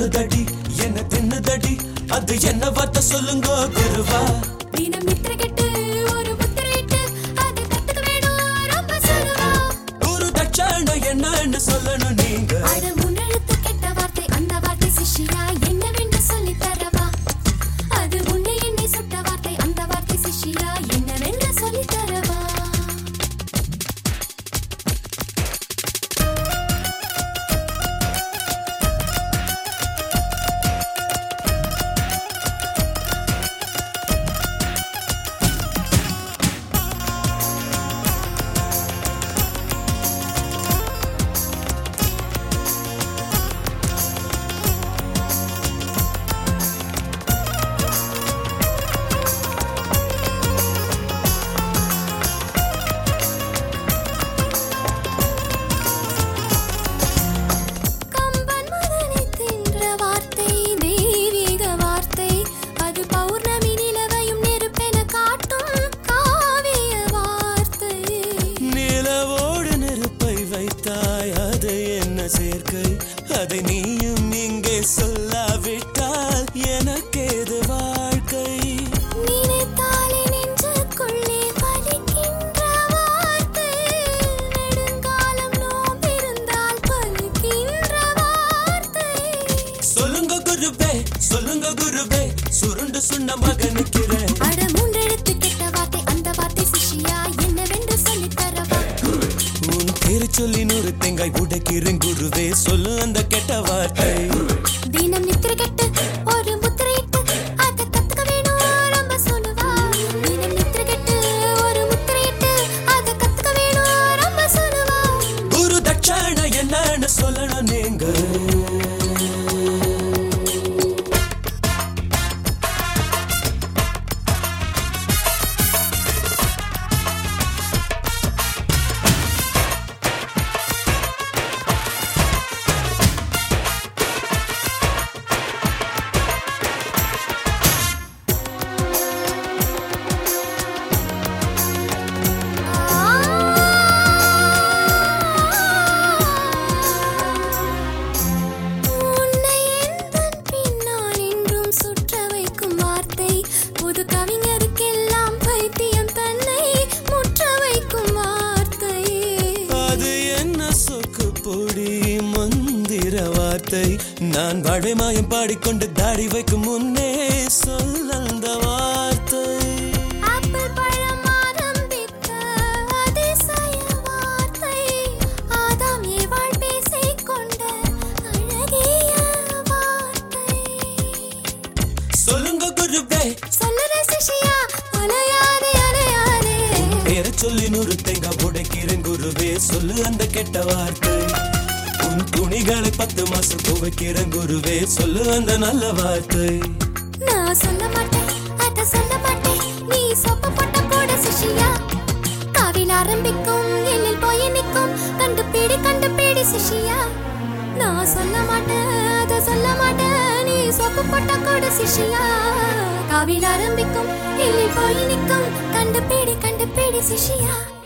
கொல்லுதடி என்ன தின்னுதடி அது என்ன வார்த்தை சொல்லுங்க குருவா தினம் நித்திரை கெட்டு ஒரு முத்திரையிட்டு அதை கத்துக்க வேணும் ரொம்ப சொல்லுவா ஒரு தட்சாண என்னன்னு சொல்லணும் நீங்க அட முன்னெழுத்து கெட்ட வார்த்தை அந்த வார்த்தை சிஷ்யா என்னவென்று சொல்லி தரவா அது உன்னை என்னை சுட்ட வார்த்தை அந்த வார்த்தை சிஷ்யா என்னவென்று சொல்லி தரவா கம்பன் மகனை தின்ற வார்த்தை தெய்வீக வார்த்தை அது பௌர்ணமி நிலவையும் நெருப்பென காட்டும் காவிய வார்த்தை நிலவோடு நெருப்பை வைத்தாய் அது என்ன சேர்க்கை அதை நீயும் இங்கே சொல்லாவிட்டால் எனக்கேது வாழ்க்கை நினைத்தாலே நெஞ்சுக்குள்ளே வலிக்கின்ற வார்த்தை நெடுங்காலம் நோம்பிருந்தால் பலிக்கின்ற வார்த்தை சொல்லுங்க குருவே சொல்லுங்க குருவே சுருண்டு சுண்ண மகனுக்கிறேன் அட மூன்றெழுத்து கெட்ட வார்த்தை அந்த வார்த்தை சிஷ்யா என்னவென்று சொல்லித் தரவா உன் பேரு சொல்லி நூறு தேங்காய் உடைக்கிறேன் குருவே சொல்லு அந்த கெட்ட வார்த்தை தினம் நித்திரை கெட்டு ஒரு முத்திரையிட்டு அதை கத்துக்க வேணும் ரொம்ப சொல்லுவா தினம் நித்திரை கெட்டு ஒரு முத்திரையிட்டு அதை கத்துக்க வேணும் ரொம்ப சொல்லுவா குரு தட்சாண என்னன்னு சொல்லணும் நீங்க உன்னை எந்தன் பின்னால் என்றும் சுற்ற வைக்கும் வார்த்தை புது கவிஞருக்கெல்லாம் பைத்தியம் தன்னை முற்ற வைக்கும் வார்த்தை அது என்ன சொக்கு பொடி மந்திர வார்த்தை நான் வாழைமாயம் பாடிக்கொண்டு தாடி வைக்கும் முன்னே சொல்ல அந்த வார்த்தை ஆப்பிள் பழம் ஆரம்பித்த அதிசய வார்த்தை ஆதாம் ஏவாள் பேசிக் கொண்ட அழகிய வார்த்தை சொல்லுங்க குருவே சொல்லுற சிஷ்யா அலையாதே அலையாதே பேரை சொல்லி நூறு தேங்காய் உடைக்கிறேன் குருவே சொல்லு அந்த கெட்ட வார்த்தை உன் துணிகளை பத்து மாசம் துவைக்கிறேன் குருவே சொல்லு அந்த நல்ல வார்த்தை நான் சொல்ல மாட்டேன் அத சொல்ல மாட்டேன் நீ சொப்ப போட்ட போட சிஷ்யா காவில் ஆரம்பிக்கும் எல்லில் போய் நிற்கும் கண்டுபிடி கண்டுபிடி சிஷ்யா நான் சொல்ல மாட்டேன் அத சொல்ல மாட்டேன் நீ சொப்பு போட்ட கூட சிஷ்யா காவில் ஆரம்பிக்கும் எல்லில் போய் நிற்கும் கண்டுபிடி கண்டுபிடி சிஷ்யா